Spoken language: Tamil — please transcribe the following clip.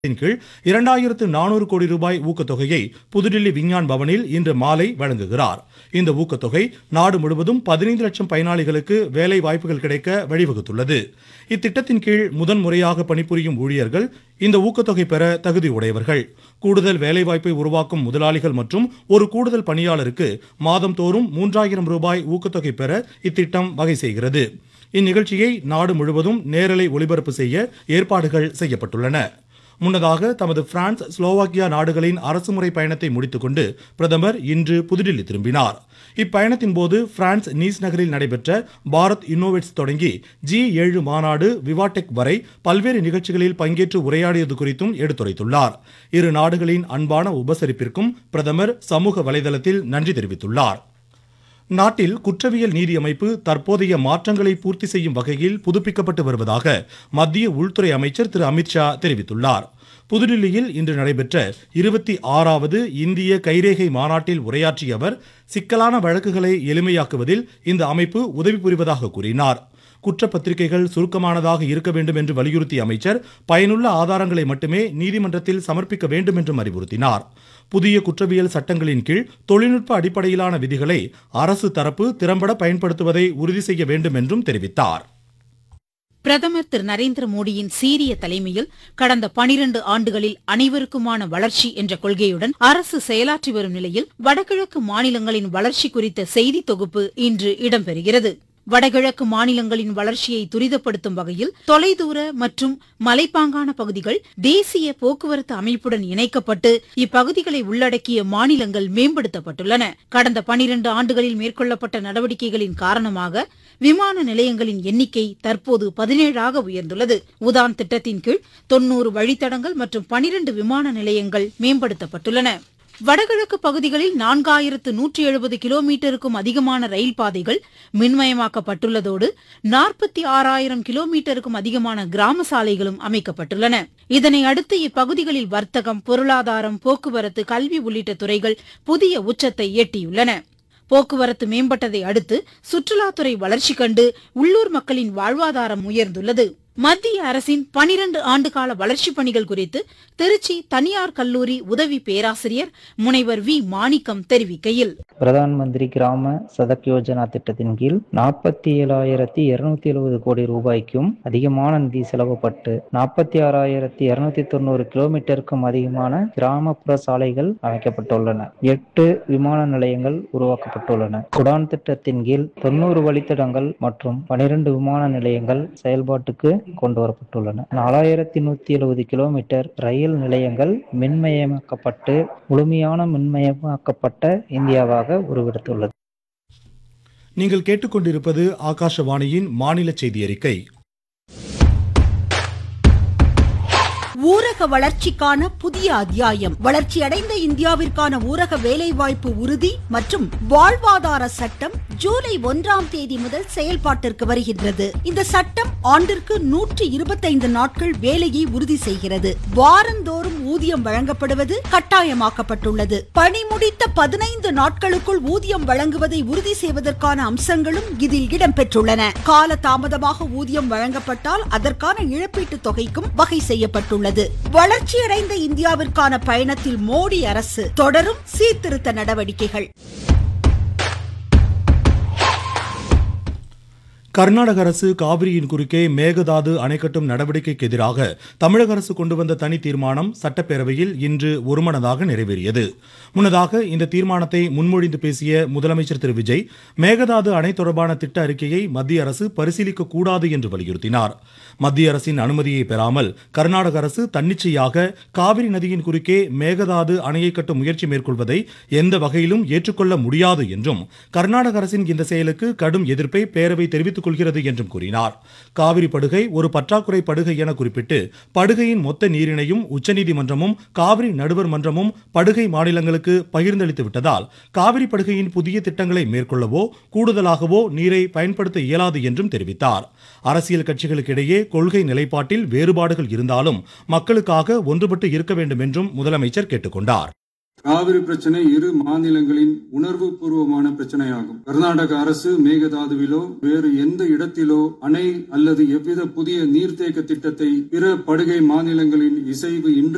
திட்டத்தின் கீழ் இரண்டாயிரத்து நானூறு கோடி ரூபாய் ஊக்கத்தொகையை புதுடில்லி விஞ்ஞான் பவனில் இன்று மாலை வழங்குகிறார் இந்த ஊக்கத்தொகை நாடு முழுவதும் பதினைந்து லட்சம் பயனாளிகளுக்கு வேலை வாய்ப்புகள் கிடைக்க வழிவகுத்துள்ளது இத்திட்டத்தின் கீழ் முதன்முறையாக பணிபுரியும் ஊழியர்கள் இந்த ஊக்கத்தொகை பெற தகுதி உடையவர்கள் கூடுதல் வேலைவாய்ப்பை உருவாக்கும் முதலாளிகள் மற்றும் ஒரு கூடுதல் பணியாளருக்கு மாதம்தோறும் மூன்றாயிரம் ரூபாய் ஊக்கத்தொகை பெற இத்திட்டம் வகை செய்கிறது இந்நிகழ்ச்சியை நாடு முழுவதும் நேரலை ஒளிபரப்பு செய்ய ஏற்பாடுகள் செய்யப்பட்டுள்ளன முன்னதாக தமது பிரான்ஸ் ஸ்லோவாக்கியா நாடுகளின் அரசுமுறை பயணத்தை முடித்துக்கொண்டு பிரதமர் இன்று புதுடில்லி திரும்பினார் இப்பயணத்தின் போது பிரான்ஸ் நீஸ் நகரில் நடைபெற்ற பாரத் இன்னோவேட்ஸ் தொடங்கி ஜி ஏழு மாநாடு விவாடெக் வரை பல்வேறு நிகழ்ச்சிகளில் பங்கேற்று உரையாடியது குறித்தும் எடுத்துரைத்துள்ளார் இரு நாடுகளின் அன்பான உபசரிப்பிற்கும் பிரதமர் சமூக வலைதளத்தில் நன்றி தெரிவித்துள்ளார் நாட்டில் குற்றவியல் நீதி அமைப்பு தற்போதைய மாற்றங்களை பூர்த்தி செய்யும் வகையில் புதுப்பிக்கப்பட்டு வருவதாக மத்திய உள்துறை அமைச்சர் திரு அமித்ஷா தெரிவித்துள்ளார் புதுடில்லியில் இன்று நடைபெற்ற இருபத்தி ஆறாவது இந்திய கைரேகை மாநாட்டில் உரையாற்றிய அவர் சிக்கலான வழக்குகளை எளிமையாக்குவதில் இந்த அமைப்பு உதவி புரிவதாக கூறினார் குற்றப்பத்திரிகைகள் சுருக்கமானதாக இருக்க வேண்டும் என்று வலியுறுத்திய அமைச்சர் பயனுள்ள ஆதாரங்களை மட்டுமே நீதிமன்றத்தில் சமர்ப்பிக்க வேண்டும் என்றும் அறிவுறுத்தினார் புதிய குற்றவியல் சட்டங்களின் கீழ் தொழில்நுட்ப அடிப்படையிலான விதிகளை அரசு தரப்பு திறம்பட பயன்படுத்துவதை உறுதி செய்ய வேண்டும் என்றும் தெரிவித்தார் பிரதமர் திரு நரேந்திர மோடியின் சீரிய தலைமையில் கடந்த பனிரண்டு ஆண்டுகளில் அனைவருக்குமான வளர்ச்சி என்ற கொள்கையுடன் அரசு செயலாற்றி வரும் நிலையில் வடகிழக்கு மாநிலங்களின் வளர்ச்சி குறித்த செய்தி தொகுப்பு இன்று இடம்பெறுகிறது வடகிழக்கு மாநிலங்களின் வளர்ச்சியை துரிதப்படுத்தும் வகையில் தொலைதூர மற்றும் மலைப்பாங்கான பகுதிகள் தேசிய போக்குவரத்து அமைப்புடன் இணைக்கப்பட்டு இப்பகுதிகளை உள்ளடக்கிய மாநிலங்கள் மேம்படுத்தப்பட்டுள்ளன கடந்த பனிரண்டு ஆண்டுகளில் மேற்கொள்ளப்பட்ட நடவடிக்கைகளின் காரணமாக விமான நிலையங்களின் எண்ணிக்கை தற்போது பதினேழாக உயர்ந்துள்ளது உதான் திட்டத்தின் கீழ் தொன்னூறு வழித்தடங்கள் மற்றும் பனிரண்டு விமான நிலையங்கள் மேம்படுத்தப்பட்டுள்ளன வடகிழக்கு பகுதிகளில் நான்காயிரத்து நூற்றி எழுபது கிலோமீட்டருக்கும் அதிகமான ரயில் பாதைகள் மின்மயமாக்கப்பட்டுள்ளதோடு நாற்பத்தி ஆறாயிரம் கிலோமீட்டருக்கும் அதிகமான கிராம சாலைகளும் அமைக்கப்பட்டுள்ளன இதனை அடுத்து இப்பகுதிகளில் வர்த்தகம் பொருளாதாரம் போக்குவரத்து கல்வி உள்ளிட்ட துறைகள் புதிய உச்சத்தை எட்டியுள்ளன போக்குவரத்து மேம்பட்டதை அடுத்து சுற்றுலாத்துறை வளர்ச்சி கண்டு உள்ளூர் மக்களின் வாழ்வாதாரம் உயர்ந்துள்ளது மத்திய அரசின் பனிரண்டு ஆண்டுகால வளர்ச்சிப் பணிகள் குறித்து திருச்சி தனியார் கல்லூரி உதவி பேராசிரியர் முனைவர் வி மாணிக்கம் தெரிவிக்கையில் பிரதான் மந்திரி கிராம சதக் யோஜனா திட்டத்தின் கீழ் நாற்பத்தி ஏழாயிரத்தி இருநூத்தி எழுபது கோடி ரூபாய்க்கும் அதிகமான நிதி செலவப்பட்டு நாற்பத்தி ஆறாயிரத்தி இருநூத்தி தொண்ணூறு கிலோமீட்டருக்கும் அதிகமான கிராமப்புற சாலைகள் அமைக்கப்பட்டுள்ளன எட்டு விமான நிலையங்கள் உருவாக்கப்பட்டுள்ளன உடான் திட்டத்தின் கீழ் தொண்ணூறு வழித்தடங்கள் மற்றும் பனிரெண்டு விமான நிலையங்கள் செயல்பாட்டுக்கு கொண்டு வரப்பட்டுள்ளன நாலாயிரத்தி நூத்தி எழுபது கிலோமீட்டர் ரயில் நிலையங்கள் மின்மயமாக்கப்பட்டு முழுமையான மின்மயமாக்கப்பட்ட இந்தியாவாக உருவெடுத்துள்ளது நீங்கள் கேட்டுக்கொண்டிருப்பது ஆகாஷவாணியின் மாநில செய்தி அறிக்கை ஊரக வளர்ச்சிக்கான புதிய அத்தியாயம் வளர்ச்சியடைந்த இந்தியாவிற்கான ஊரக வேலைவாய்ப்பு உறுதி மற்றும் வாழ்வாதார சட்டம் ஜூலை ஒன்றாம் தேதி முதல் செயல்பாட்டிற்கு வருகின்றது இந்த சட்டம் ஆண்டிற்கு நூற்றி இருபத்தைந்து நாட்கள் வேலையை உறுதி செய்கிறது வாரந்தோறும் ஊதியம் வழங்கப்படுவது கட்டாயமாக்கப்பட்டுள்ளது பணி முடித்த பதினைந்து நாட்களுக்குள் ஊதியம் வழங்குவதை உறுதி செய்வதற்கான அம்சங்களும் இதில் இடம்பெற்றுள்ளன கால தாமதமாக ஊதியம் வழங்கப்பட்டால் அதற்கான இழப்பீட்டு தொகைக்கும் வகை செய்யப்பட்டுள்ளது வளர்ச்சியடைந்த இந்தியாவிற்கான பயணத்தில் மோடி அரசு தொடரும் சீர்திருத்த நடவடிக்கைகள் கர்நாடக அரசு காவிரியின் குறுக்கே மேகதாது அணை கட்டும் நடவடிக்கைக்கு எதிராக தமிழக அரசு கொண்டு வந்த தனி தீர்மானம் சட்டப்பேரவையில் இன்று ஒருமனதாக நிறைவேறியது முன்னதாக இந்த தீர்மானத்தை முன்மொழிந்து பேசிய முதலமைச்சர் திரு விஜய் மேகதாது அணை தொடர்பான திட்ட அறிக்கையை மத்திய அரசு பரிசீலிக்க கூடாது என்று வலியுறுத்தினார் மத்திய அரசின் அனுமதியை பெறாமல் கர்நாடக அரசு தன்னிச்சையாக காவிரி நதியின் குறுக்கே மேகதாது அணையை கட்டும் முயற்சி மேற்கொள்வதை எந்த வகையிலும் ஏற்றுக்கொள்ள முடியாது என்றும் கர்நாடக அரசின் இந்த செயலுக்கு கடும் எதிர்ப்பை பேரவை தெரிவித்துக் கொள்கிறது என்றும் கூறினார் காவிரி படுகை ஒரு பற்றாக்குறை படுகை என குறிப்பிட்டு படுகையின் மொத்த நீரினையும் உச்சநீதிமன்றமும் காவிரி நடுவர் மன்றமும் படுகை மாநிலங்களுக்கு பகிர்ந்தளித்து விட்டதால் காவிரி படுகையின் புதிய திட்டங்களை மேற்கொள்ளவோ கூடுதலாகவோ நீரை பயன்படுத்த இயலாது என்றும் தெரிவித்தார் அரசியல் கட்சிகளுக்கிடையே கொள்கை நிலைப்பாட்டில் வேறுபாடுகள் இருந்தாலும் மக்களுக்காக ஒன்றுபட்டு இருக்க வேண்டும் என்றும் முதலமைச்சர் கேட்டுக்கொண்டார் காவிரி பிரச்சனை இரு மாநிலங்களின் உணர்வு பூர்வமான பிரச்சனையாகும் கர்நாடக அரசு மேகதாதுவிலோ வேறு எந்த இடத்திலோ அணை அல்லது எவ்வித புதிய நீர்த்தேக்க திட்டத்தை பிற படுகை மாநிலங்களின் இசைவு இன்றி